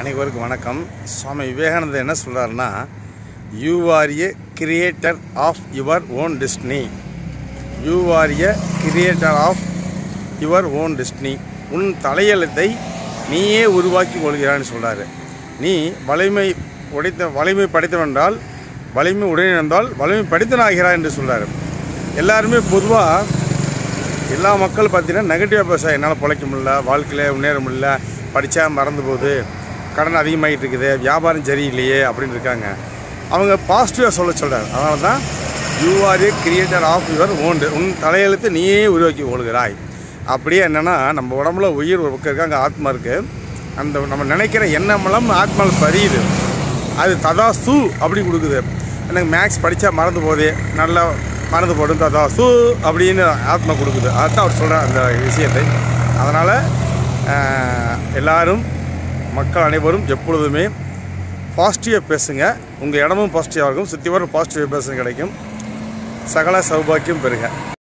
அனைவருக்கும் வணக்கம் சுவாமி விவேகானந்தர் என்ன சொல்கிறாருன்னா you are a creator of your own destiny you are a creator of your own destiny உன் தலையெழுத்தை நீயே உருவாக்கி கொள்கிறான்னு சொல்கிறாரு நீ வலிமை உடைத்த வலிமை படைத்தவென்றால் வலிமை உடையிழந்தால் வலிமை படித்தனாகிறாய் என்று சொல்கிறாரு எல்லாருமே பொதுவாக எல்லா மக்கள் பார்த்தீங்கன்னா நெகட்டிவாக பேச என்னால் பிழைக்க முடியல வாழ்க்கையில் முன்னேற முடியல படித்தா மறந்து போகுது கடன் அதிகமாகிட்டு இருக்குது வியாபாரம் சரியில்லையே அப்படின்னு இருக்காங்க அவங்க பாசிட்டிவாக சொல்ல சொல்கிறார் அதனால தான் you are a creator of your own உன் தலையெழுத்து நீயே உருவாக்கி கொள்கிறாய் அப்படியே என்னென்னா நம்ம உடம்புல உயிர் ஒரு பக்கம் இருக்கு அங்கே ஆத்மா இருக்குது அந்த நம்ம நினைக்கிற எண்ணமெல்லாம் ஆத்மாவில் பரியுது அது ததாஸ்து அப்படி கொடுக்குது எனக்கு மேக்ஸ் படித்தா மறந்து போகுது நல்லா மறந்து போடும் ததாஸ்து அப்படின்னு ஆத்மா கொடுக்குது அதுதான் அவர் சொல்கிற அந்த விஷயத்தை அதனால் எல்லாரும் மக்கள் அனைவரும் எப்பொழுதுமே பாசிட்டிவாக பேசுங்க உங்கள் இடமும் பாசிட்டிவாக இருக்கும் சுற்றி வர பாசிட்டிவாக பேசுங்க கிடைக்கும் சகல சௌபாக்கியம் பெறுங்க